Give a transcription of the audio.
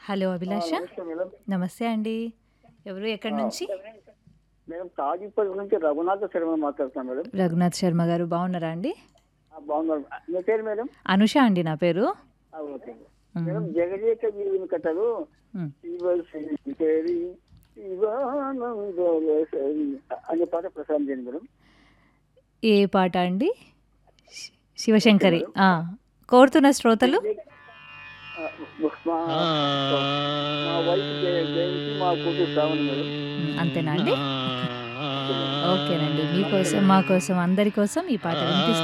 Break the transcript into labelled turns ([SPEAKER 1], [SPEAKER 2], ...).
[SPEAKER 1] Hello అభిలాష
[SPEAKER 2] నమస్తే madam
[SPEAKER 1] నమస్తే అండి ఎవరు ఎక్కడి నుంచి
[SPEAKER 2] మేడం తాజీపల్లి నుంచి రఘునాథ శర్మ మాట్లాడుతున్నాను మేడం
[SPEAKER 1] రఘునాథ్ శర్మ గారు బాగున్నారా అండి
[SPEAKER 2] ఆ, బాగున్నారు మీ పేరు మేడం
[SPEAKER 1] అనుష అండి నా పేరు
[SPEAKER 2] ఆ, ఓకే మేడం జగదేక వీధిని కట్టరు
[SPEAKER 1] మ్.
[SPEAKER 2] శివశంకరి శివానందలసరి అనే పాట ప్రసాదం చేయండి మేడం
[SPEAKER 1] ఏ పాట అండి శి- శివశంకరి ఆ, కోరుతున్న శ్రోతలు
[SPEAKER 2] ఆ, మా మా వైఫ్ జయ- జయంతి మా కూతురు శ్రావణి మేడం
[SPEAKER 1] మ్, అంతేనా అండి ఓకేనండి మీకోసం మా కోసం అందరి కోసం ఈ పాట వినిపిస్తాను